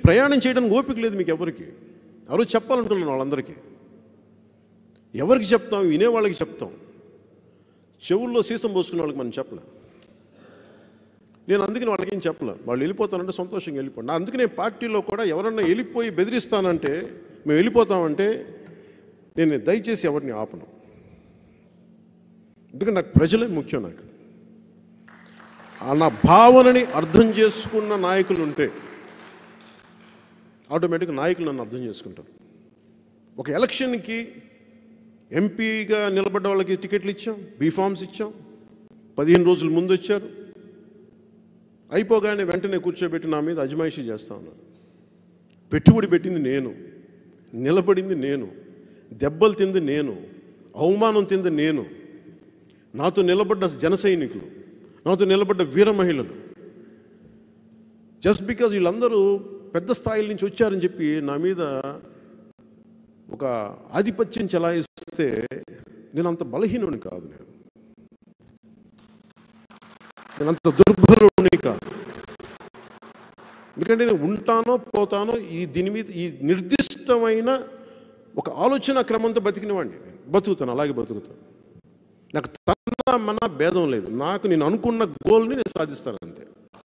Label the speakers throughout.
Speaker 1: ప్రయాణం చేయడానికి ఓపిక లేదు మీకు ఎవరికి ఎవరో చెప్పాలనుకున్నాను వాళ్ళందరికీ ఎవరికి చెప్తాం వినే వాళ్ళకి చెప్తాం చెవుల్లో సీసం పోసుకున్న వాళ్ళకి మనం చెప్పలేం నేను అందుకని వాళ్ళకి ఏం చెప్పలే వాళ్ళు వెళ్ళిపోతానంటే సంతోషంగా వెళ్ళిపోండి అందుకనే పార్టీలో కూడా ఎవరన్నా వెళ్ళిపోయి బెదిరిస్తానంటే మేము వెళ్ళిపోతామంటే నేను దయచేసి ఎవరిని ఆపను ఎందుకంటే నాకు ప్రజలే ముఖ్యం నాకు ఆ నా భావనని అర్థం చేసుకున్న నాయకులు ఉంటే ఆటోమేటిక్గా నాయకులు నన్ను అర్థం చేసుకుంటారు ఒక ఎలక్షన్కి ఎంపీగా నిలబడ్డ వాళ్ళకి టికెట్లు ఇచ్చాం బీఫామ్స్ ఇచ్చాం పదిహేను రోజుల ముందు వచ్చారు అయిపోగానే వెంటనే కూర్చోబెట్టి నా మీద అజమాయిషీ చేస్తా ఉన్నారు పెట్టుబడి పెట్టింది నేను నిలబడింది నేను దెబ్బలు తింది నేను అవమానం తింది నేను నాతో నిలబడ్డ జన సైనికులు నాతో నిలబడ్డ వీర మహిళలు జస్ట్ బికాజ్ వీళ్ళందరూ పెద్ద స్థాయిల నుంచి వచ్చారని చెప్పి నా మీద ఒక ఆధిపత్యం చెలాయిస్తే నేను అంత బలహీనుని కాదు నేను నేను అంత దుర్బలుని కాదు ఎందుకంటే నేను ఉంటానో పోతానో ఈ దీని మీద ఈ నిర్దిష్టమైన ఒక ఆలోచన క్రమంతో బతికినవాడిని నేను బతుకుతాను అలాగే బతుకుతాను నాకు తన మన భేదం లేదు నాకు నేను అనుకున్న గోల్ని నేను సాధిస్తాను అంతే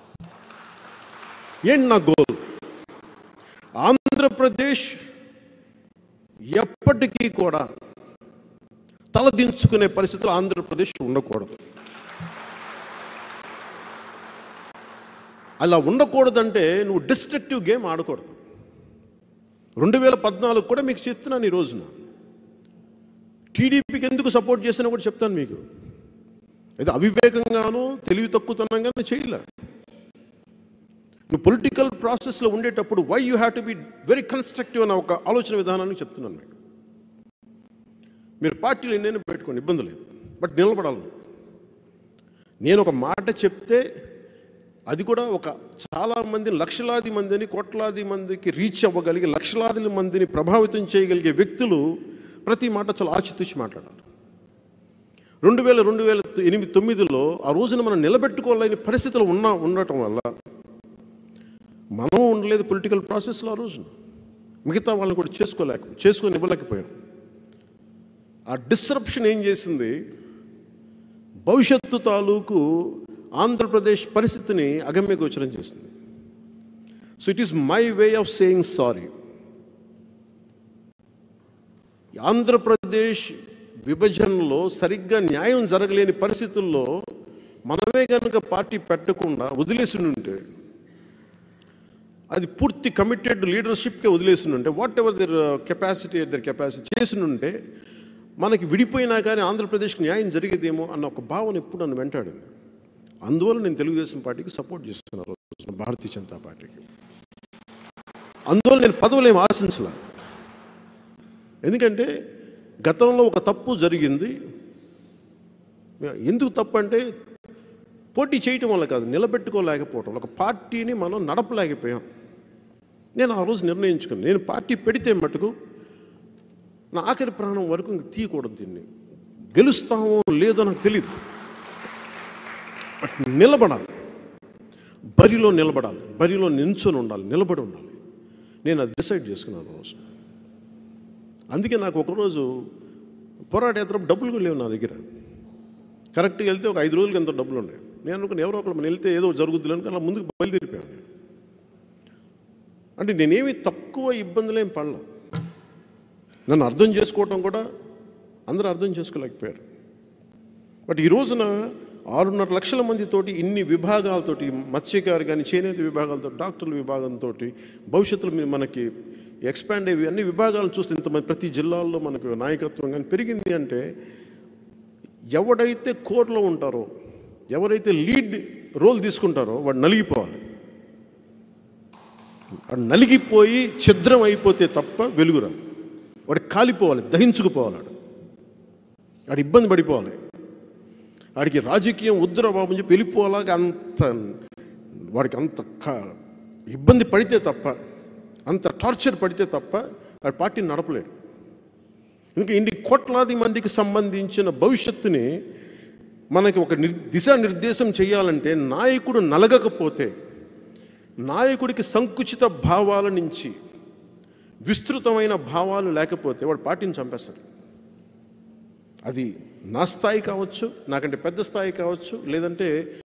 Speaker 1: ఏంటి నా గోల్ ఆంధ్రప్రదేశ్ ఎప్పటికీ కూడా తలదించుకునే పరిస్థితులు ఆంధ్రప్రదేశ్ ఉండకూడదు అలా ఉండకూడదంటే నువ్వు డిస్ట్రక్టివ్ గేమ్ ఆడకూడదు రెండు వేల పద్నాలుగు కూడా మీకు చెప్తున్నాను ఈ రోజున టీడీపీకి ఎందుకు సపోర్ట్ చేసినా కూడా చెప్తాను మీకు అయితే అవివేకంగానూ తెలివి తక్కువతనంగానూ చేయలే నువ్వు పొలిటికల్ ప్రాసెస్లో ఉండేటప్పుడు why you have to be very constructive అన్న ఒక ఆలోచన విధానాన్ని చెప్తున్నాను మీకు మీరు పార్టీలు ఎన్నైనా పెట్టుకోండి ఇబ్బంది లేదు బట్ నిలబడాలి నువ్వు. నేను ఒక మాట చెప్తే అది కూడా ఒక చాలా మంది లక్షలాది మందిని కోట్లాది మందికి రీచ్ అవ్వగలిగే లక్షలాది మందిని ప్రభావితం చేయగలిగే వ్యక్తులు ప్రతి మాట చాలా ఆచితూచి మాట్లాడాలి రెండు వేల రెండు వేల ఎనిమిది తొమ్మిదిలో ఆ రోజున మనం నిలబెట్టుకోలేని పరిస్థితులు ఉన్న ఉండటం వల్ల మనం ఉండలేదు పొలిటికల్ ప్రాసెస్లో ఆ రోజున మిగతా వాళ్ళని కూడా చేసుకోలేక చేసుకొని ఇవ్వలేకపోయాం ఆ డిస్రప్షన్ ఏం చేసింది భవిష్యత్తు తాలూకు ఆంధ్రప్రదేశ్ పరిస్థితిని అగమ్యగోచరం చేసింది so it is my way of saying sorry Andhra Pradesh విభజనలో సరిగ్గా న్యాయం జరగలేని పరిస్థితుల్లో మనమే కనుక పార్టీ పెట్టకుండా వదిలేసి ఉంటే అది పూర్తి కమిటెడ్ లీడర్షిప్కే వదిలేసి ఉంటే whatever their capacity their capacity చేసి ఉంటే మనకి విడిపోయినా కానీ ఆంధ్రప్రదేశ్కి న్యాయం జరిగేదేమో అన్న ఒక భావన ఎప్పుడు నన్ను వెంటాడింది అందువల్ల నేను తెలుగుదేశం పార్టీకి సపోర్ట్ చేస్తున్నాను రోజున భారతీయ జనతా పార్టీకి అందువల్ల నేను పదవులు ఏం ఆశించలే ఎందుకంటే గతంలో ఒక తప్పు జరిగింది ఎందుకు తప్పు అంటే పోటీ చేయటం వల్ల కాదు నిలబెట్టుకోలేకపోవటం ఒక పార్టీని మనం నడపలేకపోయాం నేను ఆ రోజు నిర్ణయించుకున్నాను నేను పార్టీ పెడితే మటుకు నా ఆఖరి ప్రాణం వరకు ఇంక తీయకూడదు దీన్ని గెలుస్తామో లేదో నాకు తెలియదు బట్ నిలబడాలి బరిలో నిలబడాలి బరిలో నించొని ఉండాలి నిలబడి ఉండాలి నేను అది డిసైడ్ చేసుకున్నాను ఆ రోజు అందుకే నాకు ఒకరోజు పోరాట యాత్ర డబ్బులు కూడా లేవు నా దగ్గర కరెక్ట్గా వెళ్తే ఒక ఐదు రోజులకి ఎంతో డబ్బులు ఉన్నాయి నేను అనుకున్న ఎవరో ఒకరు మనం వెళ్తే ఏదో జరుగుద్ది అని అలా ముందుకు బయలుదేరిపోయాను నేను. అంటే నేనేమి తక్కువ ఇబ్బందులు ఏం పడలా నన్ను అర్థం చేసుకోవటం కూడా అందరూ అర్థం చేసుకోలేకపోయారు బట్ ఈ రోజున ఆరున్నర లక్షల మందితోటి ఇన్ని విభాగాలతోటి మత్స్యకారు కానీ చేనేత విభాగాలతో డాక్టర్ల విభాగంతో భవిష్యత్తులో మీ- మనకి ఎక్స్పాండ్ అయ్యి అన్ని విభాగాలను చూస్తే ఇంతమంది ప్రతి జిల్లాల్లో మనకు నాయకత్వం కానీ పెరిగింది అంటే ఎవడైతే కోర్లో ఉంటారో ఎవరైతే లీడ్ రోల్ తీసుకుంటారో వాడు నలిగిపోవాలి వాడు నలిగిపోయి ఛిద్రం అయిపోతే తప్ప వెలుగురా వాడు కాలిపోవాలి దహించుకుపోవాలి వాడు వాడు ఇబ్బంది పడిపోవాలి వాడికి రాజకీయం వద్దురా బాబు అని చెప్పి వెళ్ళిపోలాగా అంత వాడికి అంత క- ఇబ్బంది పడితే తప్ప అంత టార్చర్ పడితే తప్ప వాడి పార్టీని నడపలేడు ఇంకా ఇన్ని కోట్లాది మందికి సంబంధించిన భవిష్యత్తుని మనకి ఒక నిర్ దిశానిర్దేశం చేయాలంటే నాయకుడు నలగకపోతే నాయకుడికి సంకుచిత భావాల నుంచి విస్తృతమైన భావాలు లేకపోతే వాడు పార్టీని చంపేస్తాడు అది నా స్థాయి కావచ్చు నాకంటే పెద్ద స్థాయి కావచ్చు లేదంటే